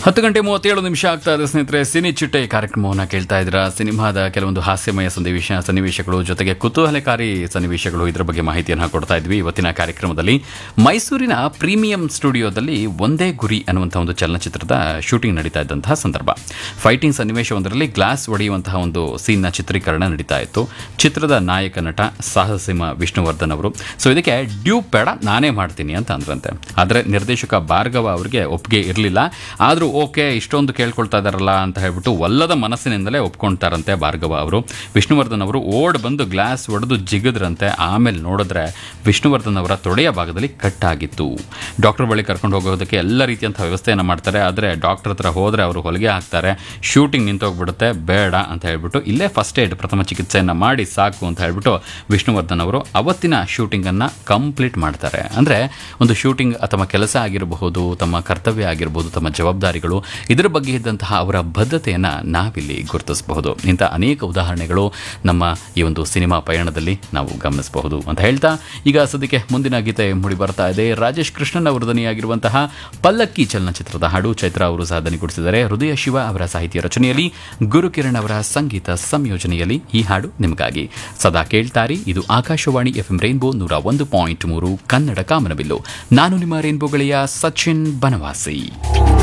ಹತ್ತು ಗಂಟೆ ಮೂವತ್ತೇಳು ನಿಮಿಷ ಆಗ್ತಾ ಇದೆ ಸ್ನೇಹಿತರೆ ಸಿನಿ ಚಿಟ್ಟೆ ಕಾರ್ಯಕ್ರಮವನ್ನು ಕೇಳ್ತಾ ಇದ್ದೀರಾ ಸಿನಿಮಾದ ಕೆಲವೊಂದು ಹಾಸ್ಯಮಯ ಸನ್ನಿವೇಶ ಸನ್ನಿವೇಶಗಳು ಜೊತೆಗೆ ಕುತೂಹಲಕಾರಿ ಸನ್ನಿವೇಶಗಳು ಇದರ ಬಗ್ಗೆ ಮಾಹಿತಿಯನ್ನು ಕೊಡ್ತಾ ಇದ್ವಿ ಇವತ್ತಿನ ಕಾರ್ಯಕ್ರಮದಲ್ಲಿ ಮೈಸೂರಿನ ಪ್ರೀಮಿಯಂ ಸ್ಟುಡಿಯೋದಲ್ಲಿ ಒಂದೇ ಗುರಿ ಅನ್ನುವಂತಹ ಒಂದು ಚಲನಚಿತ್ರದ ಶೂಟಿಂಗ್ ನಡೀತಾ ಇದ್ದಂತಹ ಸಂದರ್ಭ ಫೈಟಿಂಗ್ ಸನ್ನಿವೇಶವೊಂದರಲ್ಲಿ ಗ್ಲಾಸ್ ಒಡೆಯುವಂತಹ ಒಂದು ಸೀನ್ನ ಚಿತ್ರೀಕರಣ ನಡೀತಾ ಇತ್ತು ಚಿತ್ರದ ನಾಯಕ ನಟ ಸಾಹಸಿಮ ವಿಷ್ಣುವರ್ಧನ್ ಅವರು ಸೊ ಇದಕ್ಕೆ ಡ್ಯೂಪ್ ಬೇಡ ನಾನೇ ಮಾಡ್ತೀನಿ ಅಂತ ಅಂದ್ರಂತೆ ಆದರೆ ನಿರ್ದೇಶಕ ಭಾರ್ಗವ ಅವರಿಗೆ ಒಪ್ಪಿಗೆ ಇರಲಿಲ್ಲ ಆದರೂ ಓಕೆ ಇಷ್ಟೊಂದು ಕೇಳ್ಕೊಳ್ತಾ ಇದ್ದಾರಲ್ಲ ಅಂತ ಹೇಳ್ಬಿಟ್ಟು ಒಲ್ಲದ ಮನಸ್ಸಿನಿಂದಲೇ ಒಪ್ಕೊಳ್ತಾರಂತೆ ಭಾರ್ಗವ ಅವರು ವಿಷ್ಣುವರ್ಧನ್ ಅವರು ಓಡ್ ಬಂದು ಗ್ಲಾಸ್ ಒಡೆದು ಜಿಗಿದ್ರಂತೆ ಆಮೇಲೆ ನೋಡಿದ್ರೆ ವಿಷ್ಣುವರ್ಧನ್ ಅವರ ತೊಡೆಯ ಭಾಗದಲ್ಲಿ ಕಟ್ಟಾಗಿತ್ತು ಡಾಕ್ಟರ್ ಬಳಿ ಕರ್ಕೊಂಡು ಹೋಗೋದಕ್ಕೆ ಎಲ್ಲ ರೀತಿಯಂಥ ವ್ಯವಸ್ಥೆಯನ್ನು ಮಾಡ್ತಾರೆ ಆದರೆ ಡಾಕ್ಟರ್ ಹತ್ರ ಹೋದರೆ ಅವರು ಹೊಲಿಗೆ ಹಾಕ್ತಾರೆ ಶೂಟಿಂಗ್ ನಿಂತೋಗ್ಬಿಡುತ್ತೆ ಬೇಡ ಅಂತ ಹೇಳ್ಬಿಟ್ಟು ಇಲ್ಲೇ ಫಸ್ಟ್ ಏಡ್ ಪ್ರಥಮ ಚಿಕಿತ್ಸೆಯನ್ನು ಮಾಡಿ ಸಾಕು ಅಂತ ಹೇಳ್ಬಿಟ್ಟು ವಿಷ್ಣುವರ್ಧನ್ ಅವರು ಅವತ್ತಿನ ಶೂಟಿಂಗನ್ನು ಕಂಪ್ಲೀಟ್ ಮಾಡ್ತಾರೆ ಅಂದರೆ ಒಂದು ಶೂಟಿಂಗ್ ಅಥವಾ ಕೆಲಸ ಆಗಿರಬಹುದು ತಮ್ಮ ಕರ್ತವ್ಯ ಆಗಿರಬಹುದು ತಮ್ಮ ಜವಾಬ್ದಾರಿಗಳು ಇದರ ಬಗ್ಗೆ ಇದ್ದಂತಹ ಅವರ ಬದ್ಧತೆಯನ್ನು ನಾವಿಲ್ಲಿ ಗುರುತಿಸಬಹುದು ಇಂಥ ಅನೇಕ ಉದಾಹರಣೆಗಳು ನಮ್ಮ ಈ ಒಂದು ಸಿನಿಮಾ ಪಯಣದಲ್ಲಿ ನಾವು ಗಮನಿಸಬಹುದು ಅಂತ ಹೇಳ್ತಾ ಈಗ ಸದ್ಯಕ್ಕೆ ಮುಂದಿನ ಗೀತೆ ಮೂಡಿ ಬರ್ತಾ ಇದೆ ರಾಜೇಶ್ ಕೃಷ್ಣನ್ ಅವರ ದನಿಯಾಗಿರುವಂತಹ ಪಲ್ಲಕ್ಕಿ ಚಲನಚಿತ್ರದ ಹಾಡು ಚೈತ್ರ ಅವರು ಸಹ ದನಿಗೂಡಿಸಿದ್ದಾರೆ ಹೃದಯ ಶಿವ ಅವರ ಸಾಹಿತ್ಯ ರಚನೆಯಲ್ಲಿ ಗುರುಕಿರಣ್ ಅವರ ಸಂಗೀತ ಸಂಯೋಜನೆಯಲ್ಲಿ ಈ ಹಾಡು ನಿಮಗಾಗಿ ಸದಾ ಕೇಳ್ತಾರಿ ಇದು ಆಕಾಶವಾಣಿ ಎಫ್ ಎಂ ರೈನ್ಬೋ ನೂರ ಒಂದು ಪಾಯಿಂಟ್ ಮೂರು ಕನ್ನಡ ಕಾಮನಬಿಲ್ಲು ನಾನು ನಿಮ್ಮ ರೈನ್ಬೋ ಗೆಳೆಯ ಸಚಿನ್ ಬನವಾಸಿ